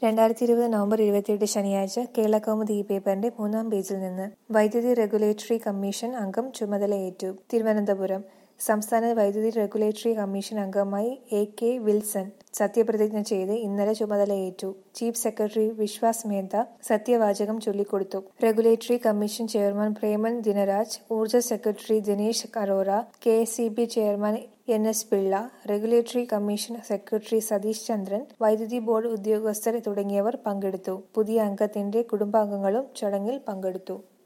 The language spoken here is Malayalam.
രണ്ടായിരത്തി ഇരുപത് നവംബർ ഇരുപത്തിയെട്ട് ശനിയാഴ്ച കേരളകൗമുദി ഈ പേപ്പറിന്റെ മൂന്നാം പേജിൽ നിന്ന് വൈദ്യുതി റെഗുലേറ്ററി കമ്മീഷൻ അംഗം ചുമതലയേറ്റു തിരുവനന്തപുരം സംസ്ഥാന വൈദ്യുതി റെഗുലേറ്ററി കമ്മീഷൻ അംഗമായി എ കെ വിൽസൺ സത്യപ്രതിജ്ഞ ചെയ്ത് ഇന്നലെ ചുമതലയേറ്റു ചീഫ് സെക്രട്ടറി വിശ്വാസ് മേത്ത സത്യവാചകം ചൊല്ലിക്കൊടുത്തു regulatory commission chairman Preman Dinaraj ഊർജ്ജ secretary Dinesh Arora K S chairman N S Pillai regulatory commission secretary Satheesh Chandran വൈദ്യുതി ബോർഡ് ഉദ്യോഗസ്ഥർ തുടങ്ങിയവർ പങ്കെടുത്തു പുതിയ അംഗത്തിന്റെ കുടുംബാംഗങ്ങളും ചടങ്ങിൽ പങ്കെടുത്തു